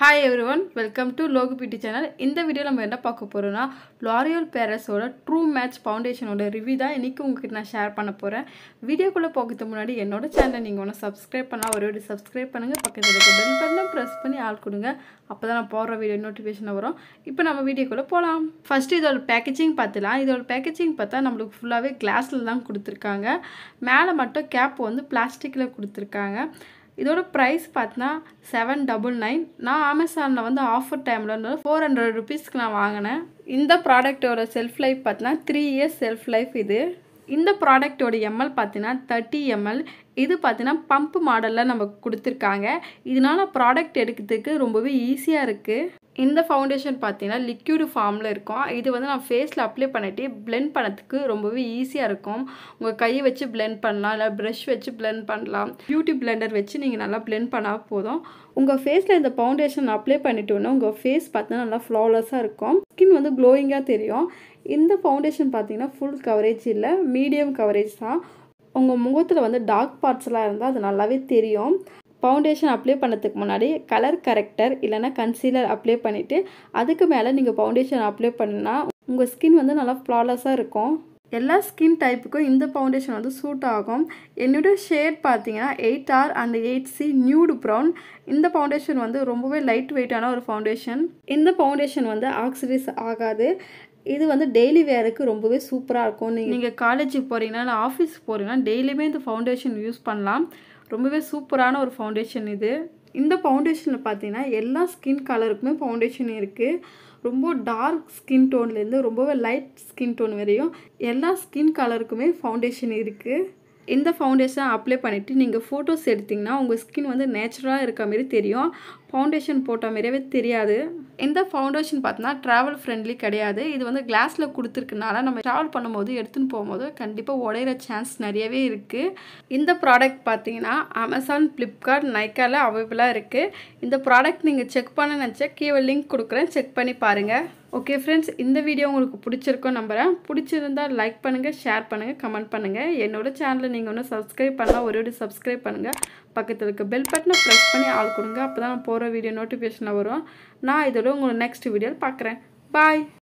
hi everyone welcome to லோகு பிடி channel இந்த வீடியோ நம்ம என்ன பார்க்க போகிறோம்னா லாரியல் பேரஸோட ட்ரூ மேட்ச் ஃபவுண்டேஷனோட ரிவ்யூ தான் இன்றைக்கி உங்ககிட்ட நான் ஷேர் பண்ண போகிறேன் வீடியோக்குள்ளே போகிறதுக்கு முன்னாடி என்னோட சேனலை நீங்கள் ஒன்று சப்ஸ்கிரைப் பண்ணால் ஒரு வீடியோ சப்ஸ்கிரைப் பண்ணுங்கள் பக்கத்தில் இருக்க பெல் பட்டனை ப்ரெஸ் பண்ணி ஆள் கொடுங்க அப்போ தான் நான் போடுற வீடியோ நோட்டிஃபிகேஷன் வரும் இப்போ நம்ம வீடியோக்குள்ளே போகலாம் ஃபஸ்ட்டு இதோட பேக்கேஜிங் பார்த்துலாம் இதோட பேக்கேஜிங் பார்த்தா நம்மளுக்கு ஃபுல்லாகவே கிளாஸில் தான் கொடுத்துருக்காங்க மேலே மட்டும் கேப் வந்து பிளாஸ்டிக்கில் கொடுத்துருக்காங்க இதோட ப்ரைஸ் பார்த்தீங்கன்னா செவன் டபுள் நைன் நான் அமேசானில் வந்து ஆஃபர் டைமில் ஃபோர் ஹண்ட்ரட் ருபீஸ்க்கு நான் வாங்கினேன் இந்த ப்ராடக்ட்டோட செல்ஃப் லைஃப் பார்த்தீங்கன்னா த்ரீ இயர்ஸ் செல்ஃப் லைஃப் இது இந்த ப்ராடக்ட்டோட எம்எல் பார்த்தீங்கன்னா தேர்ட்டி எம்எல் இது பார்த்தீங்கன்னா பம்ப் மாடலில் நம்ம கொடுத்துருக்காங்க இதனால ப்ராடக்ட் எடுக்கிறதுக்கு ரொம்பவே ஈஸியாக இருக்குது இந்த ஃபவுண்டேஷன் பார்த்தீங்கன்னா லிக்யூடு ஃபார்மில் இருக்கும் இது வந்து நான் ஃபேஸில் அப்ளை பண்ணிட்டு பிளெண்ட் பண்ணதுக்கு ரொம்பவே ஈஸியாக இருக்கும் உங்கள் கையை வச்சு பிளெண்ட் பண்ணலாம் இல்லை ப்ரஷ் வச்சு பிளெண்ட் பண்ணலாம் பியூட்டி பிளெண்டர் வச்சு நீங்கள் நல்லா பிளெண்ட் பண்ணால் போதும் உங்கள் ஃபேஸில் இந்த ஃபவுண்டேஷன் அப்ளை பண்ணிட்டோன்னா உங்கள் ஃபேஸ் பார்த்தீங்கன்னா நல்லா ஃப்ளாலெஸ்ஸாக இருக்கும் ஸ்கின் வந்து க்ளோயிங்காக தெரியும் இந்த ஃபவுண்டேஷன் பார்த்தீங்கன்னா ஃபுல் கவரேஜ் இல்லை மீடியம் கவரேஜ் தான் உங்கள் முகத்தில் வந்து டார்க் பார்ட்ஸ்லாம் இருந்தால் அது நல்லாவே தெரியும் ஃபவுண்டேஷன் அப்ளை பண்ணதுக்கு முன்னாடி கலர் கரெக்டர் இல்லைனா கன்சீலர் அப்ளை பண்ணிவிட்டு அதுக்கு மேலே நீங்கள் ஃபவுண்டேஷன் அப்ளை பண்ணினா உங்கள் ஸ்கின் வந்து நல்லா ஃப்ளாலெஸ்ஸாக இருக்கும் எல்லா ஸ்கின் டைப்புக்கும் இந்த ஃபவுண்டேஷன் வந்து சூட் ஆகும் என்னோட ஷேட் பார்த்தீங்கன்னா eight R and eight C nude brown இந்த ஃபவுண்டேஷன் வந்து ரொம்பவே லைட் வெயிட்டான ஒரு ஃபவுண்டேஷன் இந்த ஃபவுண்டேஷன் வந்து ஆக்சிடைஸ் ஆகாது இது வந்து டெய்லி வேருக்கு ரொம்பவே சூப்பராக இருக்கும் நீங்கள் நீங்கள் காலேஜுக்கு போகிறீங்கன்னா இல்லை ஆஃபீஸ்க்கு போகிறீங்கன்னா டெய்லியுமே இந்த ஃபவுண்டேஷன் யூஸ் பண்ணலாம் ரொம்பவே சூப்பரான ஒரு ஃபவுண்டேஷன் இது இந்த ஃபவுண்டேஷனில் பார்த்தீங்கன்னா எல்லா ஸ்கின் கலருக்குமே ஃபவுண்டேஷன் இருக்குது ரொம்ப டார்க் ஸ்கின் டோன்லேருந்து ரொம்பவே லைட் ஸ்கின் டோன் வரையும் எல்லா ஸ்கின் கலருக்குமே ஃபவுண்டேஷன் இருக்குது இந்த ஃபவுண்டேஷன் அப்ளை பண்ணிவிட்டு நீங்கள் ஃபோட்டோஸ் எடுத்திங்கன்னா உங்கள் ஸ்கின் வந்து நேச்சுரலாக இருக்க மாரி தெரியும் ஃபவுண்டேஷன் போட்ட மாரியே தெரியாது இந்த ஃபவுண்டேஷன் பார்த்தீங்கன்னா ட்ராவல் ஃப்ரெண்ட்லி கிடையாது இது வந்து கிளாஸில் கொடுத்துருக்கனால நம்ம ட்ராவல் பண்ணும்போது எடுத்துன்னு போகும்போது கண்டிப்பாக உடையிற சான்ஸ் நிறையவே இருக்குது இந்த ப்ராடக்ட் பார்த்தீங்கன்னா அமேசான் ஃப்ளிப்கார்ட் நைக்காவில் அவைலபிளாக இருக்குது இந்த ப்ராடக்ட் நீங்கள் செக் பண்ண நினச்சா கீழே லிங்க் கொடுக்குறேன் செக் பண்ணி பாருங்கள் ஓகே ஃப்ரெண்ட்ஸ் இந்த வீடியோ உங்களுக்கு பிடிச்சிருக்கோம் நம்புகிறேன் பிடிச்சிருந்தால் லைக் பண்ணுங்கள் ஷேர் பண்ணுங்கள் கமெண்ட் பண்ணுங்கள் என்னோடய சேனலை நீங்கள் ஒன்றும் சப்ஸ்கிரைப் பண்ணலாம் ஒரு வீடியோ சப்ஸ்கிரைப் பண்ணுங்கள் பக்கத்தில் இருக்க பெல் பட்டனை ப்ரெஸ் பண்ணி ஆள் கொடுங்க அப்போ தான் நான் போகிற வீடியோ நோட்டிஃபிகேஷனில் வரும் நான் இதோட உங்களை நெக்ஸ்ட் வீடியோவில் பார்க்குறேன் பாய்